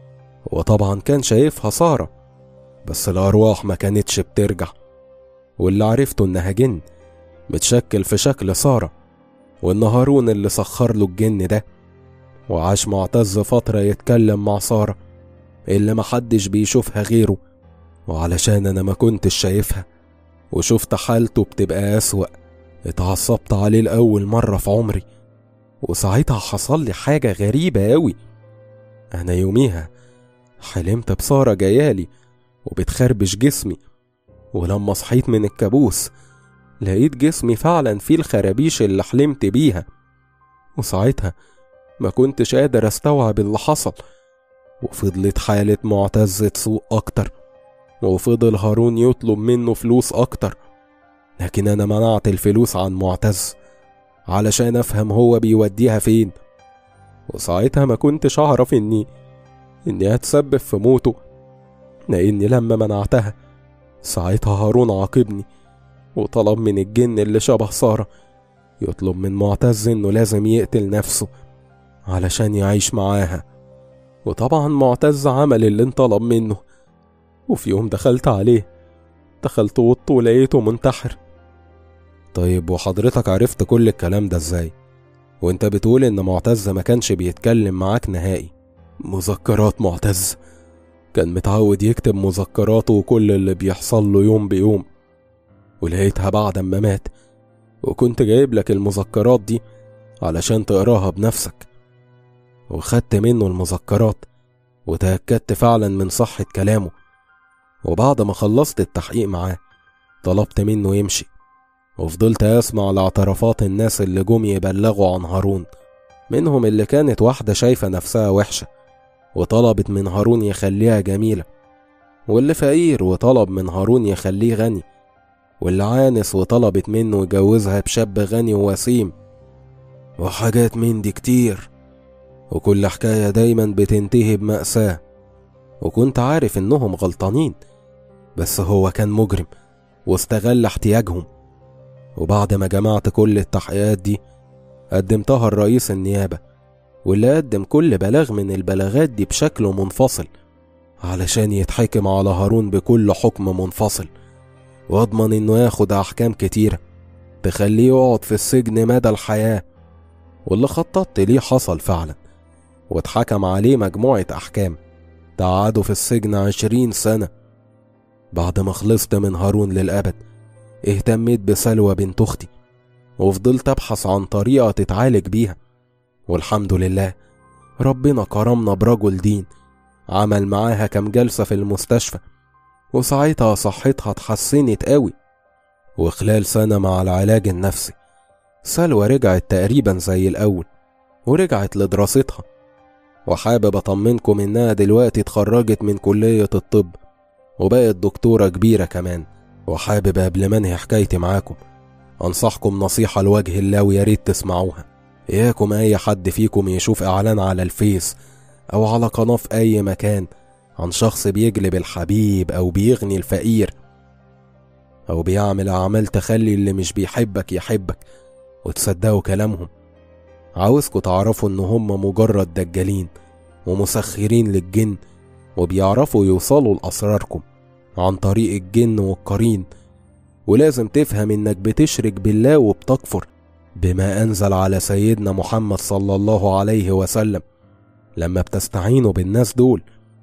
وطبعا كان شايفها سارة بس الأرواح ما كانتش بترجع واللي عرفته إنها جن متشكل في شكل سارة وإن هارون اللي سخر له الجن ده وعاش معتز فترة يتكلم مع سارة اللي محدش بيشوفها غيره وعلشان أنا ما كنتش شايفها وشفت حالته بتبقى أسوأ اتعصبت عليه لأول مرة في عمري وساعتها حصل لي حاجة غريبة أوي أنا يوميها حلمت بسارة جايالي وبتخربش جسمي ولما صحيت من الكابوس لقيت جسمي فعلا فيه الخرابيش اللي حلمت بيها وساعتها ما كنتش قادر استوعب اللي حصل وفضلت حالة معتز تسوء أكتر وفضل هارون يطلب منه فلوس أكتر لكن أنا منعت الفلوس عن معتز علشان أفهم هو بيوديها فين وساعتها ما كنتش أعرف إني إني هتسبب في موته لأني لما منعتها ساعتها هارون عاقبني وطلب من الجن اللي شبه سارة يطلب من معتز إنه لازم يقتل نفسه علشان يعيش معاها وطبعا معتز عمل اللي انطلب منه وفي يوم دخلت عليه دخلت اوضته ولقيته منتحر طيب وحضرتك عرفت كل الكلام ده ازاي وانت بتقول ان معتز ما كانش بيتكلم معاك نهائي مذكرات معتز كان متعود يكتب مذكراته وكل اللي بيحصل له يوم بيوم ولقيتها بعد ما مات وكنت جايب لك المذكرات دي علشان تقراها بنفسك وخدت منه المذكرات وتأكدت فعلا من صحة كلامه وبعد ما خلصت التحقيق معاه طلبت منه يمشي وفضلت أسمع لاعترافات الناس اللي جم يبلغوا عن هارون منهم اللي كانت واحدة شايفة نفسها وحشة وطلبت من هارون يخليها جميلة واللي فقير وطلب من هارون يخليه غني واللي عانس وطلبت منه يجوزها بشاب غني ووسيم وحاجات من دي كتير وكل حكاية دايما بتنتهي بمأساة وكنت عارف إنهم غلطانين بس هو كان مجرم واستغل احتياجهم وبعد ما جمعت كل التحقيقات دي قدمتها لرئيس النيابة واللي قدم كل بلاغ من البلاغات دي بشكل منفصل علشان يتحكم على هارون بكل حكم منفصل واضمن انه ياخد احكام كتيرة تخليه يقعد في السجن مدى الحياة واللي خططت ليه حصل فعلا واتحكم عليه مجموعة أحكام تقعده في السجن عشرين سنة بعد ما خلصت من هارون للأبد اهتميت بسلوى بنت أختي وفضلت أبحث عن طريقة تتعالج بيها والحمد لله ربنا كرمنا برجل دين عمل معاها كام جلسة في المستشفى وساعتها صحتها اتحسنت قوي وخلال سنة مع العلاج النفسي سلوى رجعت تقريبا زي الأول ورجعت لدراستها وحابب أطمنكم إنها دلوقتي اتخرجت من كلية الطب وبقت دكتورة كبيرة كمان وحابب قبل ما انهي حكايتي معاكم أنصحكم نصيحة لوجه الله ويا ريت تسمعوها إياكم أي حد فيكم يشوف إعلان على الفيس أو على قناة في أي مكان عن شخص بيجلب الحبيب أو بيغني الفقير أو بيعمل أعمال تخلي اللي مش بيحبك يحبك وتصدقوا كلامهم عاوزكوا تعرفوا إن هم مجرد دجالين ومسخرين للجن وبيعرفوا يوصلوا لأسراركم عن طريق الجن والقرين ولازم تفهم إنك بتشرك بالله وبتكفر بما أنزل على سيدنا محمد صلى الله عليه وسلم لما بتستعينوا بالناس دول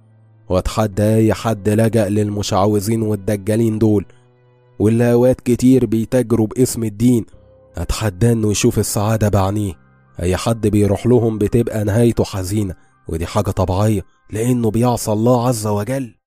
واتحدى أي حد لجأ للمشعوذين والدجالين دول واللي أوقات كتير بيتاجروا باسم الدين أتحدى إنه يشوف السعادة بعينيه أي حد بيروح لهم بتبقى نهايته حزينة ودي حاجة طبيعية لأنه بيعصى الله عز وجل